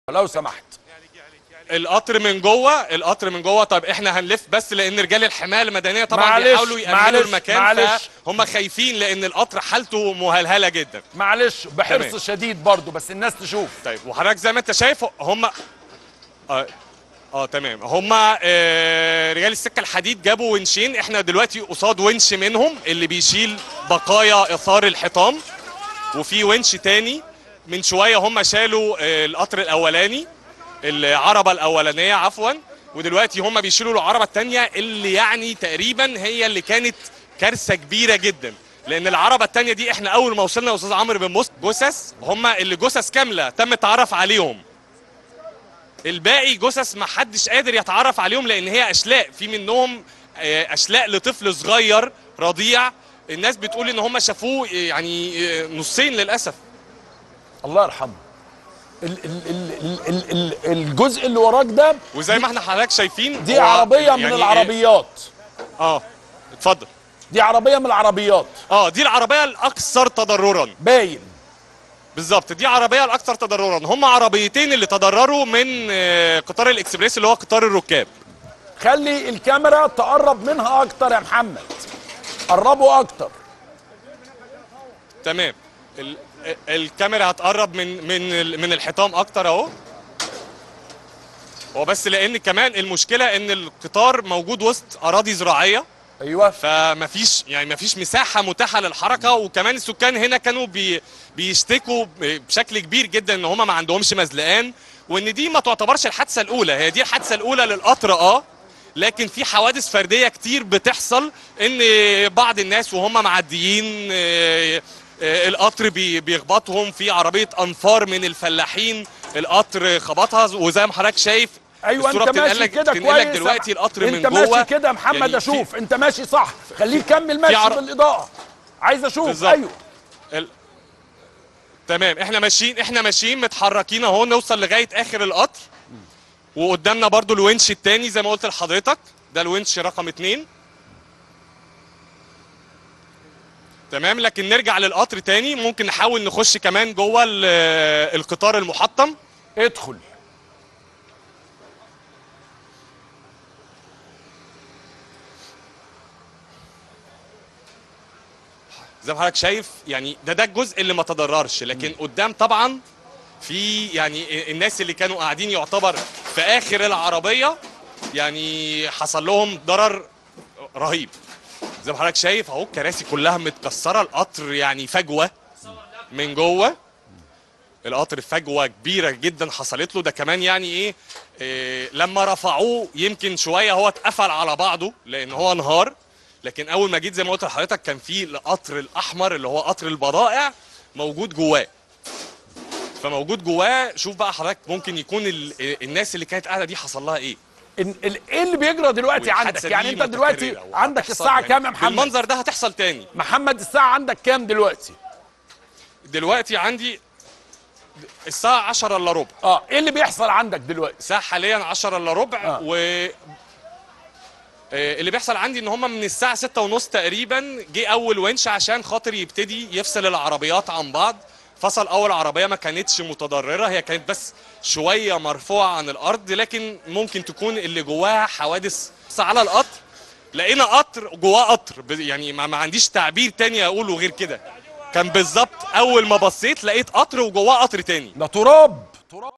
لو سمحت القطر من جوه القطر من جوه طب احنا هنلف بس لان رجال الحمايه المدنيه طبعا معلش، بيحاولوا يامنوا معلش، المكان معلش. فهم خايفين لان القطر حالته مهلهله جدا معلش بحرص تمام. شديد برضو بس الناس تشوف طيب وحضرتك زي ما انت شايف هم اه, آه تمام هم آه رجال السكه الحديد جابوا ونشين احنا دلوقتي قصاد ونش منهم اللي بيشيل بقايا اثار الحيطان وفي ونش تاني من شويه هم شالوا آه القطر الاولاني العربه الاولانيه عفوا ودلوقتي هم بيشيلوا العربه الثانيه اللي يعني تقريبا هي اللي كانت كارثه كبيره جدا لان العربه الثانيه دي احنا اول ما وصلنا يا استاذ عمرو بن مصر جثث هم اللي جثث كامله تم التعرف عليهم الباقي جثث ما حدش قادر يتعرف عليهم لان هي اشلاء في منهم آه، اشلاء لطفل صغير رضيع الناس بتقول ان هم شافوه آه، يعني آه، نصين للاسف الله يرحمه ال ال ال ال ال ال الجزء اللي وراك ده وزي ما احنا حضرتك شايفين دي هو عربيه من يعني العربيات اه اتفضل دي عربيه من العربيات اه دي العربيه الاكثر تضررا باين بالظبط دي عربيه الاكثر تضررا هم عربيتين اللي تضرروا من آه، قطار الاكسبريس اللي هو قطار الركاب خلي الكاميرا تقرب منها اكتر يا محمد قربوا اكتر تمام ال- ال- الكاميرا هتقرب من من ال- من الحيطان اكتر اهو هو بس لان كمان المشكله ان القطار موجود وسط اراضي زراعيه ايوه فمفيش يعني مفيش مساحه متاحه للحركه وكمان السكان هنا كانوا بي بيشتكوا بشكل كبير جدا ان هم ما عندهمش مزلقان وان دي ما تعتبرش الحادثه الاولى هي دي الحادثه الاولى للقطر اه لكن في حوادث فرديه كتير بتحصل ان بعض الناس وهم معديين آه، آه، القطر بي- بيخبطهم في عربيه انفار من الفلاحين القطر خبطها وزي ما حضرتك شايف ايوه الصورة انت بتنقل ماشي لك- كده بتنقل لك كويس دلوقتي القطر انت من جوه ماشي كده يا محمد يعني في- اشوف انت ماشي صح خليه يكمل ماشي عر- بالاضاءه عايز اشوف بالظبط. ايوه ال... تمام احنا ماشيين احنا ماشيين متحركين اهو نوصل لغايه اخر القطر وقدامنا برضو الونش التاني زي ما قلت لحضرتك ده الونش رقم اتنين تمام لكن نرجع للقطر تاني ممكن نحاول نخش كمان جوه ال- القطار المحطم ادخل زي ما حضرتك شايف يعني ده ده الجزء اللي ما تضررش لكن قدام طبعا في يعني الناس اللي كانوا قاعدين يعتبر في اخر العربيه يعني حصل لهم ضرر رهيب زي ما حضرتك شايف اهو الكراسي كلها متكسره القطر يعني فجوه من جوه القطر فجوه كبيره جدا حصلت له ده كمان يعني ايه, إيه لما رفعوه يمكن شويه هو اتقفل على بعضه لان هو انهار لكن اول ما جيت زي ما قلت لحضرتك كان في القطر الاحمر اللي هو قطر البضائع موجود جواه فموجود جواه شوف بقى حضرتك ممكن يكون ال... الناس اللي كانت قاعده دي حصل لها ايه ال- ال- ايه اللي بيجرى دلوقتي عندك والحادثة يعني دي انت دلوقتي متكررة عندك وهتحصل الساعه يعني كام يا محمد بالمنظر ده هتحصل تاني محمد الساعه عندك كام دلوقتي دلوقتي عندي الساعه 10 الا ربع اه ايه اللي بيحصل عندك دلوقتي الساعه حاليا 10 الا ربع آه. و آه، اللي بيحصل عندي ان هم من الساعه 6 ونص تقريبا جه اول ونش عشان خاطر يبتدي يفصل العربيات عن بعض فصل اول عربيه ما كانتش متضرره هي كانت بس شويه مرفوعه عن الارض لكن ممكن تكون اللي جواها حوادث بس على القطر لقينا قطر جواه قطر ب- يعني ما, ما عنديش تعبير تاني اقوله غير كده كان بالظبط اول ما بصيت لقيت قطر وجواه قطر تاني ده تراب تراب